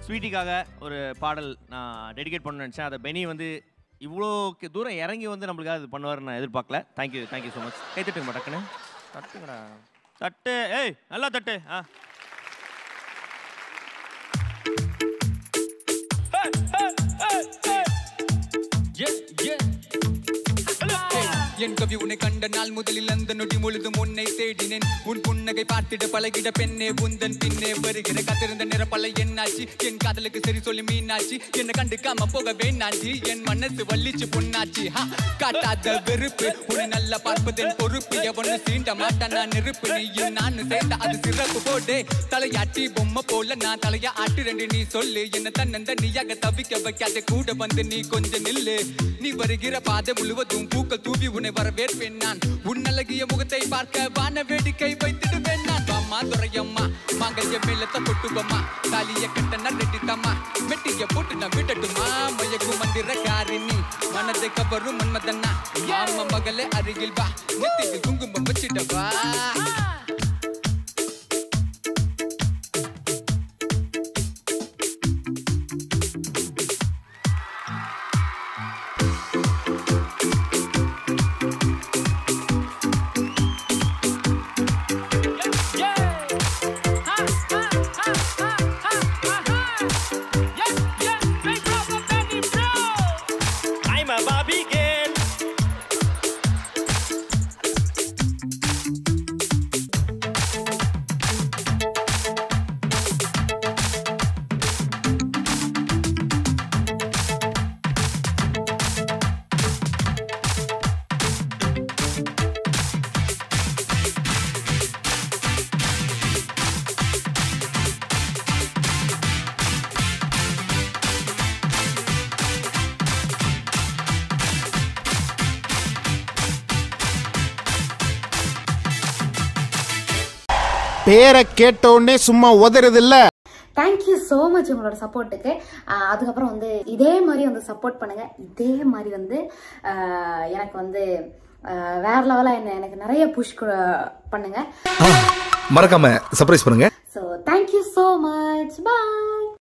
ஸ்வீட்டிக்காக ஒரு பாடல் நான் டெடிகேட் பண்ண நினச்சேன் அதை பெனி வந்து இவ்வளோ கி- தூரம் இறங்கி வந்து நம்மளுக்காக இது பண்ணுவார் நான் எதிர்பார்க்கல தேங்க்யூ தேங்க்யூ ஸோ மச் கை தட்டுங்க டக்குன்னு தட்டுங்கடா தட்டு ஏய் நல்லா தட்டு ஆ என் கவி உன்னை கண்ட நாள் முதலில் அந்த நொடி முழுதும் உன்னை தேடினேன் உன் புன்னகை பார்த்திட பழகிட பெண்ணே உந்தன் பின்னே வருகிற காத்திருந்த நிறப்பல என்னாச்சு என் காதலுக்கு சரி சொல்லி மீனாச்சு என்னை கண்டுக்காம போக வேணாஞ்சி என் மனசு வள்ளிச்சு பொண்ணாச்சு ஹா, காட்டாத வெறுப்பு உன்னை நல்லா பார்ப்பதன் பொறுப்பு எவனு சீண்ட மாட்டான் நான் நெருப்பு நீயும் நானும் சேர்ந்த அது சிறப்பு போடு தலையாட்டி பொம்மை போல நான் தலையா ஆட்டு ரெண்டு நீ சொல்லு என்ன தன்னந்த நீயாக தவிக்க வைக்காத கூட வந்து நீ கொஞ்சம் நில்லு நீ வருகிற பாதை முழுவதும் பூக்கள் தூவி உன்னை வரவேற்பேன் நான் உன் அழகிய முகத்தை பார்க்க வான வேடிக்கை வைத்திடுவேன் நான் வாமா துறையம்மா மாங்கல்ய மேலத்த கொட்டுவம்மா தாலிய கட்ட நட்டித்தம்மா மெட்டிய போட்டு நான் விடட்டுமா மயக்கும் மந்திர காரிணி மனதை கவரும் மன்மதன்னா மாம மகளே அருகில் வா நெத்தியில் குங்குமம் வச்சிடவா I'm a Barbie girl. பேரை கேட்ட உடனே சும்மா உதறது இல்ல தேங்க்யூ ஸோ மச் உங்களோட சப்போர்ட்டுக்கு அதுக்கப்புறம் வந்து இதே மாதிரி வந்து சப்போர்ட் பண்ணுங்க இதே மாதிரி வந்து ஆஹ் எனக்கு வந்து ஆஹ் வேற லெவலாக என்ன எனக்கு நிறைய புஷ் பண்ணுங்க மறக்காம சர்ப்ரைஸ் பண்ணுங்க ஸோ தேங்க்யூ ஸோ மச் பாய்